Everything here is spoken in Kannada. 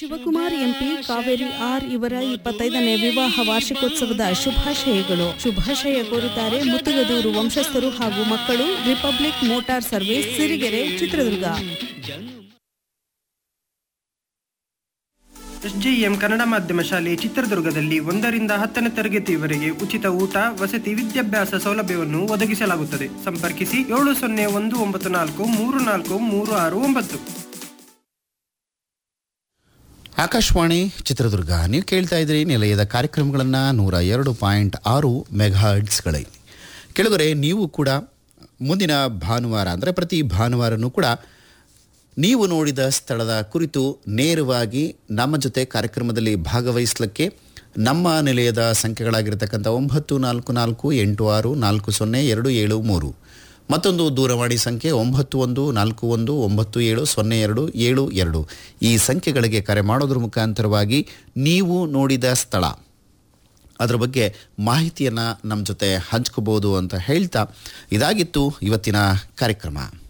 ಶಿವಕುಮಾರ್ ಎಂಪಿ ಕಾವೇರಿ ಆರ್ ಇವರ ಇಪ್ಪತ್ತೈದನೇ ವಿವಾಹ ವಾರ್ಷಿಕೋತ್ಸವದ ಶುಭಾಶಯಗಳು ಶುಭಾಶಯ ಕೋರುತ್ತಾರೆ ಮುತ್ತುಗದೂರು ವಂಶಸ್ಥರು ಹಾಗೂ ಮಕ್ಕಳು republic motor service Sirigere Chitradurga SJM Kannada ಮಾಧ್ಯಮ ಶಾಲೆ ಚಿತ್ರದುರ್ಗದಲ್ಲಿ ಒಂದರಿಂದ ಹತ್ತನೇ ತರಗತಿಯವರೆಗೆ ಉಚಿತ ಊಟ ವಸತಿ ವಿದ್ಯಾಭ್ಯಾಸ ಸೌಲಭ್ಯವನ್ನು ಒದಗಿಸಲಾಗುತ್ತದೆ ಸಂಪರ್ಕಿಸಿ ಏಳು ಸೊನ್ನೆ ಒಂದು ಒಂಬತ್ತು ನಾಲ್ಕು ಮೂರು ನಾಲ್ಕು ಮೂರು ಆರು ಒಂಬತ್ತು ಆಕಾಶವಾಣಿ ಚಿತ್ರದುರ್ಗ ನೀವು ಕೇಳ್ತಾ ಇದ್ದೀರಿ ನಿಲಯದ ಕಾರ್ಯಕ್ರಮಗಳನ್ನು ನೂರ ಎರಡು ಪಾಯಿಂಟ್ ಆರು ಮೆಗಾಹರ್ಟ್ಸ್ಗಳಲ್ಲಿ ಕೆಳಗರೆ ನೀವು ಕೂಡ ಮುಂದಿನ ಭಾನುವಾರ ಅಂದರೆ ಪ್ರತಿ ಭಾನುವಾರನೂ ಕೂಡ ನೀವು ನೋಡಿದ ಸ್ಥಳದ ಕುರಿತು ನೇರವಾಗಿ ನಮ್ಮ ಜೊತೆ ಕಾರ್ಯಕ್ರಮದಲ್ಲಿ ಭಾಗವಹಿಸಲಿಕ್ಕೆ ನಮ್ಮ ನಿಲಯದ ಸಂಖ್ಯೆಗಳಾಗಿರ್ತಕ್ಕಂಥ ಒಂಬತ್ತು ನಾಲ್ಕು ನಾಲ್ಕು ಎಂಟು ಆರು ನಾಲ್ಕು ಸೊನ್ನೆ ಎರಡು ಏಳು ಮೂರು ಮತ್ತೊಂದು ದೂರವಾಣಿ ಸಂಖ್ಯೆ ಒಂಬತ್ತು ಒಂದು ನಾಲ್ಕು ಒಂದು ಒಂಬತ್ತು ಏಳು ಸೊನ್ನೆ ಎರಡು ಏಳು ಎರಡು ಈ ಸಂಖ್ಯೆಗಳಿಗೆ ಕರೆ ಮಾಡೋದ್ರ ಮುಖಾಂತರವಾಗಿ ನೀವು ನೋಡಿದ ಸ್ಥಳ ಅದರ ಬಗ್ಗೆ ಮಾಹಿತಿಯನ್ನು ನಮ್ಮ ಜೊತೆ ಹಂಚ್ಕೋಬೋದು ಅಂತ ಹೇಳ್ತಾ ಇದಾಗಿತ್ತು ಇವತ್ತಿನ ಕಾರ್ಯಕ್ರಮ